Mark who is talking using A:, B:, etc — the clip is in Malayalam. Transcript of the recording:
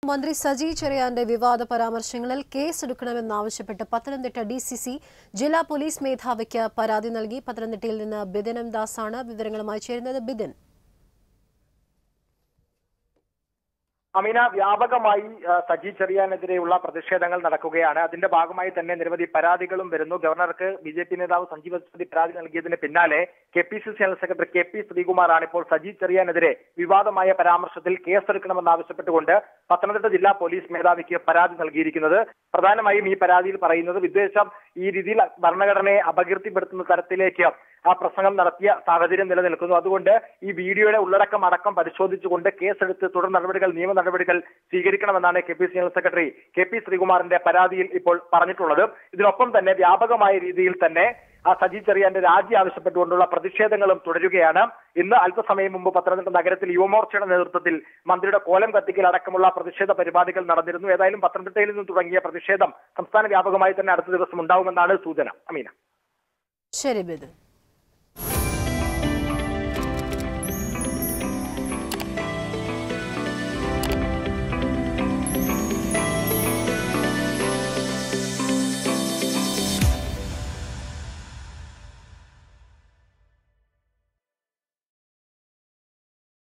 A: മന്ത്രി സജി ചെറിയാന്റെ വിവാദ പരാമർശങ്ങളിൽ കേസെടുക്കണമെന്നാവശ്യപ്പെട്ട് പത്തനംതിട്ട ഡി സി സി ജില്ലാ പോലീസ് മേധാവിക്ക് പരാതി നൽകി പത്തനംതിട്ടയിൽ നിന്ന് ബിദിൻ എം ദാസാണ് വിവരങ്ങളുമായി ചേരുന്നത് ബിദിൻ
B: അമീന വ്യാപകമായി ആ, സജി ചെറിയാനെതിരെയുള്ള പ്രതിഷേധങ്ങൾ നടക്കുകയാണ് അതിന്റെ ഭാഗമായി തന്നെ നിരവധി പരാതികളും വരുന്നു ഗവർണർക്ക് ബി ജെ പി നേതാവ് സഞ്ജീവ് സതി പരാതി നൽകിയതിന് പിന്നാലെ K P C C general secretary K P ശ്രീകുമാറാണ് ഇപ്പോൾ സജി ചെറിയാനെതിരെ വിവാദമായ പരാമർശത്തിൽ കേസെടുക്കണമെന്നാവശ്യപ്പെട്ടുകൊണ്ട് പത്തനംതിട്ട ജില്ലാ പോലീസ് മേധാവിക്ക് പരാതി നൽകിയിരിക്കുന്നത് പ്രധാനമായും ഈ പരാതിയിൽ പറയുന്നത് വിദ്വേഷം ഈ രീതിയിൽ ഭരണഘടനയെ അപകീർത്തിപ്പെടുത്തുന്ന തരത്തിലേക്ക് ആ പ്രസംഗം നടത്തിയ സാഹചര്യം നിലനിൽക്കുന്നു അതുകൊണ്ട് ഈ വീഡിയോയുടെ ഉള്ളടക്കം അടക്കം പരിശോധിച്ചുകൊണ്ട് കേസെടുത്ത് തുടർ നടപടികൾ നിയമ നടപടികൾ സ്വീകരിക്കണമെന്നാണ് K P C general secretary K P ശ്രീകുമാറിന്റെ പരാതിയിൽ ഇപ്പോൾ പറഞ്ഞിട്ടുള്ളത് ഇതിനൊപ്പം തന്നെ വ്യാപകമായ രീതിയിൽ തന്നെ ആ സജി ചെറിയാന്റെ രാജി ആവശ്യപ്പെട്ടുകൊണ്ടുള്ള പ്രതിഷേധങ്ങളും തുടരുകയാണ് ഇന്ന് അല്പസമയം മുമ്പ് പത്തനംതിട്ട നഗരത്തിൽ യുവമോർച്ചയുടെ നേതൃത്വത്തിൽ മന്ത്രിയുടെ കോലം കത്തിക്കൽ അടക്കമുള്ള പ്രതിഷേധ പരിപാടികൾ നടന്നിരുന്നു ഏതായാലും പത്തനംതിട്ടയിൽ നിന്ന് തുടങ്ങിയ പ്രതിഷേധം സംസ്ഥാന വ്യാപകമായി തന്നെ അടുത്ത ദിവസം ഉണ്ടാവുമെന്നാണ് സൂചന അമീന
A: ശരി ബിദിൻ